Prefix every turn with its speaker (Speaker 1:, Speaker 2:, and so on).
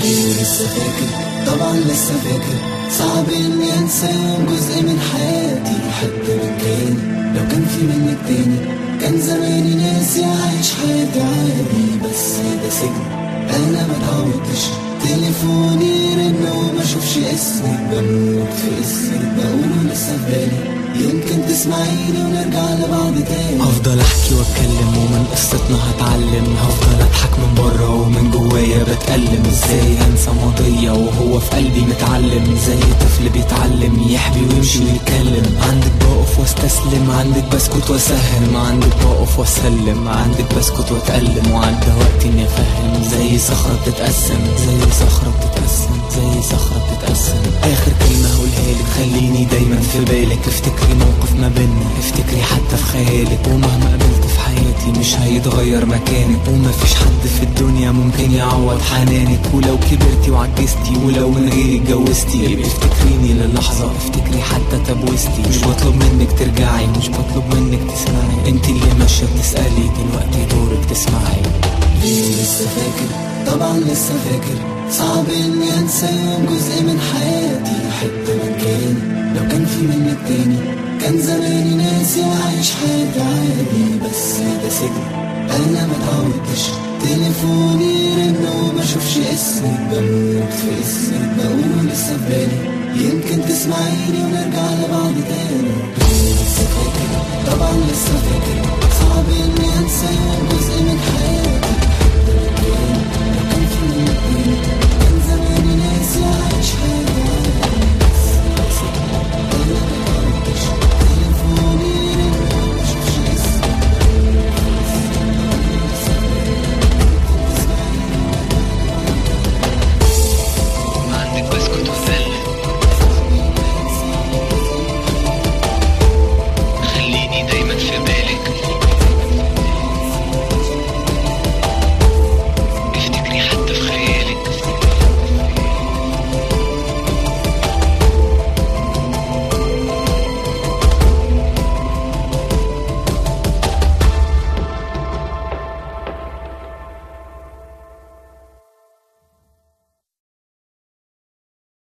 Speaker 1: ليه لسه فاكر طبعا لسه فاكر صعب اني انسى يوم جزء من حياتي حتى من كان لو كان في منك تاني كان زماني ناسي عايش حياتي عادي بس ده سجن انا ما اتعودتش تليفوني رن وما اشوفش اسمك بموت في اسمك بقوله لسه في بالي يمكن تسمعيني ونرجع لبعض تاني
Speaker 2: هفضل احكي واتكلم ومن قصتنا هتعلم هفضل اضحك من بره ومن جوايا بتألم ازاي هنسى ماضية وهو في قلبي متعلم زي طفل بيتعلم يحبي ويمشي ويتكلم عندك بقف واستسلم عندك بسكت واسهم عندك بقف واسلم عندك بسكت واتألم وعدى وقت اني افهم زي صخرة بتتقسم زي صخرة بتتقسم زي صخرة بتتقسم اخر كلمة هقولها لك خليني دايما في بالك افتكري موقف ما بينا افتكري حتى في خيالك ومهما قابلت في حياتي مش هيتغير مكانك ومفيش حد في الدنيا ممكن يعوض حنانك ولو كبرتي وعجزتي ولو من غيري اتجوزتي يبقى افتكريني للحظة افتكري حتى تبوستي مش بطلب منك ترجعي مش بطلب منك تسمعي انت اللي ماشية بتسألي دلوقتي دورك تسمعي
Speaker 1: ليه لسه فاكر طبعا لسه فاكر صعب اني انسى يوم جزء من حياتي حتى من كان لو كان في منك تاني كان زماني ناسي وعايش حياتي عادي بس ده سجن انا ما اتعودتش تليفوني رن وما اشوفش اسمك بموت في اسمك بقول لسه في بالي يمكن تسمعيني ونرجع لبعض تاني ليه لسه فاكر طبعا لسه فاكر صعب اني انسى يوم جزء من حياتي